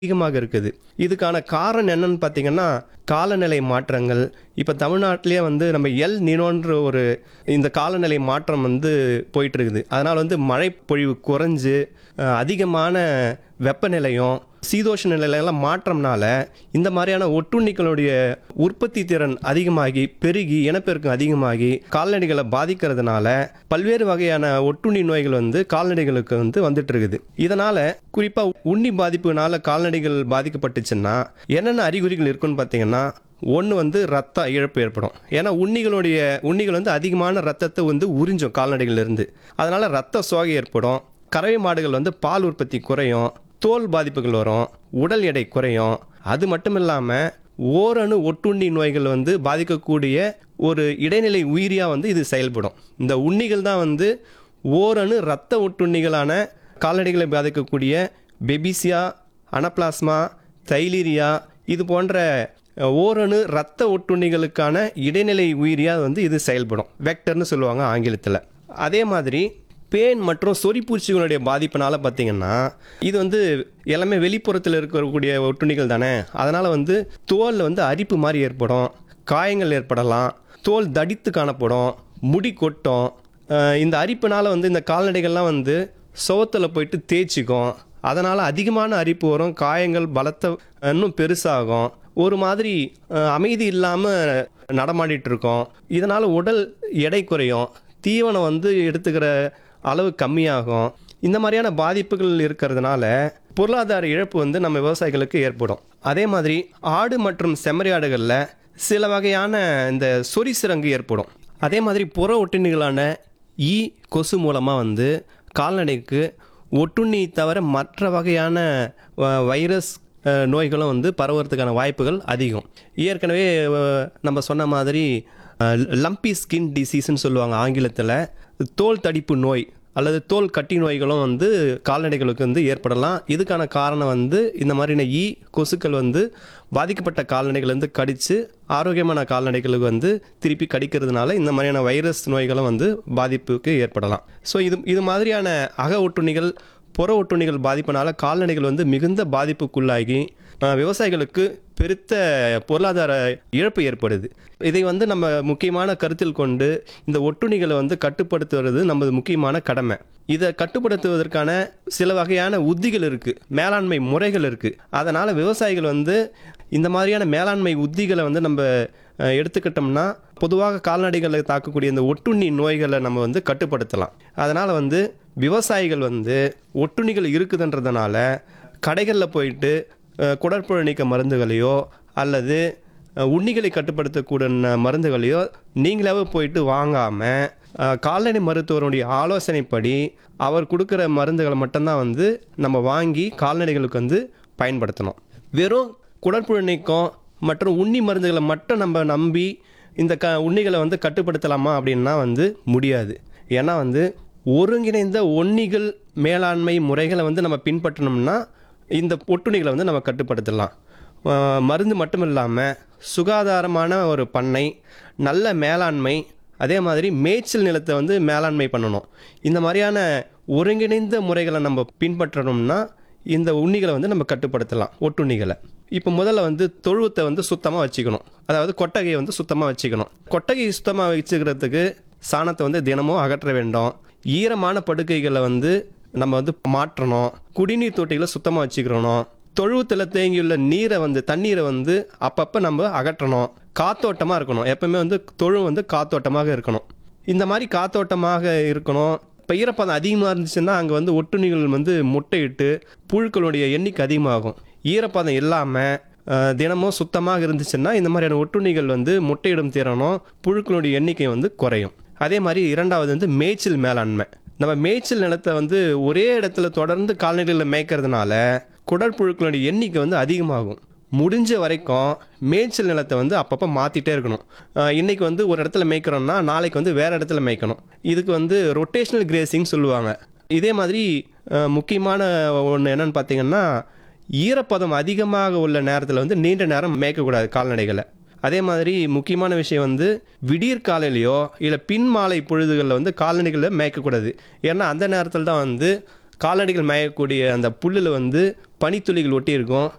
அதிகமாக இருக்குது இதுக்கான காரணம் என்னன்னு பார்த்தீங்கன்னா காலநிலை மாற்றங்கள் இப்போ தமிழ்நாட்டிலேயே வந்து நம்ம எல் நினோன்ற ஒரு இந்த காலநிலை மாற்றம் வந்து போயிட்டு இருக்குது அதனால் வந்து மழை பொழிவு குறைஞ்சு அஹ், அதிகமான வெப்பநிலையும் சீதோஷ நிலையெல்லாம் மாற்றம்னால இந்த மாதிரியான ஒட்டுண்ணிகளுடைய உற்பத்தி திறன் அதிகமாகி பெருகி இனப்பெருக்கம் அதிகமாகி கால்நடைகளை பாதிக்கிறதுனால பல்வேறு வகையான ஒட்டுண்ணி நோய்கள் வந்து கால்நடைகளுக்கு வந்து வந்துட்டு இருக்குது இதனால குறிப்பா உண்ணி பாதிப்புனால கால்நடைகள் பாதிக்கப்பட்டுச்சுன்னா என்னென்ன அறிகுறிகள் இருக்குன்னு பார்த்தீங்கன்னா ஒன்று வந்து ரத்த இழப்பு ஏற்படும் ஏன்னா உண்ணிகளுடைய உண்ணிகள் வந்து அதிகமான ரத்தத்தை வந்து உறிஞ்சும் கால்நடைகள்லேருந்து அதனால ரத்த சோகை ஏற்படும் கறவை மாடுகள் வந்து பால் உற்பத்தி குறையும் தோல் பாதிப்புகள் வரும் உடல் எடை குறையும் அது மட்டும் இல்லாமல் ஓரணு ஒட்டுண்ணி நோய்கள் வந்து பாதிக்கக்கூடிய ஒரு இடைநிலை உயிரியாக வந்து இது செயல்படும் இந்த உண்ணிகள் தான் வந்து ஓரணு இரத்த ஒட்டுண்ணிகளான கால்நடைகளை பாதிக்கக்கூடிய பெபிசியா அனப்ளாஸ்மா தைலீரியா இது போன்ற அஹ், ஓரணு இரத்த ஒட்டுண்ணிகளுக்கான இடைநிலை உயிரியாக வந்து இது செயல்படும் வெக்டர்னு சொல்லுவாங்க ஆங்கிலத்தில் அதே மாதிரி பேன் மற்றும் சொறிப்பூச்சிகளுடைய பாதிப்பினால பார்த்தீங்கன்னா இது வந்து எல்லாமே வெளிப்புறத்தில் இருக்கக்கூடிய ஒட்டுண்ணிகள் தானே அதனால் வந்து தோலில் வந்து அரிப்பு மாதிரி ஏற்படும் காயங்கள் ஏற்படலாம் தோல் தடித்து காணப்படும் முடி கொட்டும் அஹ் இந்த அரிப்புனால வந்து இந்த கால்நடைகள்லாம் வந்து சுவத்தில் போயிட்டு தேய்ச்சிக்கும் அதனால் அதிகமான அரிப்பு வரும் காயங்கள் பலத்த இன்னும் பெருசாகும் ஒரு மாதிரி அஹ், அமைதி இல்லாமல் நடமாடிட்டு இருக்கோம் இதனால் உடல் எடை குறையும் தீவனம் வந்து எடுத்துக்கிற அளவு கம்மியாகும் இந்த மாதிரியான பாதிப்புகள் இருக்கிறதுனால பொருளாதார இழப்பு வந்து நம்ம விவசாயிகளுக்கு ஏற்படும் அதே மாதிரி ஆடு மற்றும் செம்மறியாடுகளில் சில வகையான இந்த சொறி சிரங்கு ஏற்படும் அதே மாதிரி புற ஒட்டுண்ணிகளான ஈ கொசு மூலமாக வந்து கால்நடைக்கு ஒட்டுண்ணி தவிர மற்ற வகையான வ- வைரஸ் அஹ், நோய்களும் வந்து பரவுறதுக்கான வாய்ப்புகள் அதிகம் ஏற்கனவே அஹ், நம்ம சொன்ன மாதிரி லம்பி ஸ்கின் டிசீஸ்னு சொல்லுவாங்க ஆங்கிலத்தில் தோல் தடிப்பு நோய் அல்லது தோல் கட்டி நோய்களும் வந்து கால்நடைகளுக்கு வந்து ஏற்படலாம் இதுக்கான காரணம் வந்து இந்த மாதிரியான ஈ கொசுக்கள் வந்து பாதிக்கப்பட்ட கால்நடைகள் வந்து கடித்து ஆரோக்கியமான கால்நடைகளுக்கு வந்து திருப்பி கடிக்கிறதுனால இந்த மாதிரியான வைரஸ் நோய்களும் வந்து பாதிப்புக்கு ஏற்படலாம் ஸோ இது இது மாதிரியான அக ஒட்டுண்ணிகள் புற ஒட்டுண்ணிகள் பாதிப்பினால கால்நடைகள் வந்து மிகுந்த பாதிப்புக்குள்ளாகி அஹ், விவசாயிகளுக்கு பெருத்த பொருளாதார இழப்பு ஏற்படுது இதை வந்து நம்ம முக்கியமான கருத்தில் கொண்டு இந்த ஒட்டுண்ணிகளை வந்து கட்டுப்படுத்துவது நமது முக்கியமான கடமை இதை கட்டுப்படுத்துவதற்கான சில வகையான உத்திகள் இருக்குது மேலாண்மை முறைகள் இருக்குது அதனால் விவசாயிகள் வந்து இந்த மாதிரியான மேலாண்மை உத்திகளை வந்து நம்ம அஹ், எடுத்துக்கிட்டோம்னா பொதுவாக கால்நடைகளை தாக்கக்கூடிய இந்த ஒட்டுண்ணி நோய்களை நம்ம வந்து கட்டுப்படுத்தலாம் அதனால் வந்து விவசாயிகள் வந்து ஒட்டுண்ணிகள் இருக்குதுன்றதுனால கடைகளில் போயிட்டு அஹ், குடற்புழு நீக்க மருந்துகளையோ அல்லது அஹ், உண்ணிகளை கட்டுப்படுத்தக்கூடிய ந- மருந்துகளையோ நீங்களாவே போயிட்டு வாங்காமல் கால்நடை மருத்துவருடைய ஆலோசனைப்படி அவர் கொடுக்குற மருந்துகளை மட்டும்தான் வந்து நம்ம வாங்கி கால்நடைகளுக்கு வந்து பயன்படுத்தணும் வெறும் குடற்புழு நீக்கம் மற்றும் உண்ணி மருந்துகளை மட்டும் நம்ம நம்பி இந்த க உண்ணிகளை வந்து கட்டுப்படுத்தலாமா அப்படின்னா வந்து முடியாது ஏன்னா வந்து ஒருங்கிணைந்த ஒன்னிகள் மேலாண்மை முறைகளை வந்து நம்ம பின்பற்றினோம்னா இந்த ஒட்டுண்ணிகளை வந்து நம்ம கட்டுப்படுத்தலாம் அஹ் மருந்து மட்டும் இல்லாமல் சுகாதாரமான ஒரு பண்ணை நல்ல மேலாண்மை அதே மாதிரி மேய்ச்சல் நிலத்தை வந்து மேலாண்மை பண்ணணும் இந்த மாதிரியான ஒருங்கிணைந்த முறைகளை நம்ம பின்பற்றணும்னா இந்த உண்ணிகளை வந்து நம்ம கட்டுப்படுத்தலாம் ஒட்டுண்ணிகளை இப்போ முதல்ல வந்து தொழுவத்தை வந்து சுத்தமாக வச்சுக்கணும் அதாவது கொட்டகையை வந்து சுத்தமாக வச்சுக்கணும் கொட்டகை சுத்தமாக வச்சுக்கிறதுக்கு சாணத்தை வந்து தினமும் அகற்ற வேண்டும் ஈரமான படுக்கைகளை வந்து நம்ம வந்து மாற்றணும் குடிநீர் தொட்டிகளை சுத்தமாக வச்சுக்கிறணும் தொழுவத்தில் தேங்கியுள்ள நீரை வந்து தண்ணீரை வந்து அப்பப்போ நம்ம அகற்றணும் காத்தோட்டமாக இருக்கணும் எப்பவுமே வந்து தொழு வந்து காத்தோட்டமாக இருக்கணும் இந்த மாதிரி காத்தோட்டமாக இருக்கணும் இப்போ ஈரப்பதம் அதிகமாக இருந்துச்சுன்னா அங்கே வந்து ஒட்டுண்ணிகள் வந்து முட்டையிட்டு புழுக்களுடைய எண்ணிக்கை அதிகமாகும் ஈரப்பதம் இல்லாமல் தினமும் சுத்தமாக இருந்துச்சுன்னா இந்த மாதிரியான ஒட்டுண்ணிகள் வந்து முட்டையிடும் திறனும் புழுக்களுடைய எண்ணிக்கை வந்து குறையும் அதே மாதிரி இரண்டாவது வந்து மேய்ச்சல் மேலாண்மை நம்ம மேய்ச்சல் நிலத்தை வந்து ஒரே இடத்துல தொடர்ந்து கால்நடைகளை மேய்க்கிறதுனால குடற்புழுக்களுடைய எண்ணிக்கை வந்து அதிகமாகும் முடிஞ்ச வரைக்கும் மேய்ச்சல் நிலத்தை வந்து அப்பப்போ மாற்றிட்டே இருக்கணும் அஹ் இன்னைக்கு வந்து ஒரு இடத்துல மேய்க்கிறோம்னா நாளைக்கு வந்து வேறு இடத்துல மேய்க்கணும் இதுக்கு வந்து ரொட்டேஷனல் கிரேசிங் சொல்லுவாங்க இதே மாதிரி அஹ் முக்கியமான ஒன்று என்னன்னு பார்த்தீங்கன்னா ஈரப்பதம் அதிகமாக உள்ள நேரத்தில் வந்து நீண்ட நேரம் மேய்க்கக்கூடாது கால்நடைகளை அதே மாதிரி முக்கியமான விஷயம் வந்து விடியற் காலையிலையோ இல்லை பின் மாலை பொழுதுகளில் வந்து கால்நடைகளை மேய்க்கக்கூடாது ஏன்னா அந்த நேரத்தில் தான் வந்து கால்நடைகள் மேயக்கூடிய அந்த புல்லில் வந்து பனித்துளிகள் ஒட்டி இருக்கும்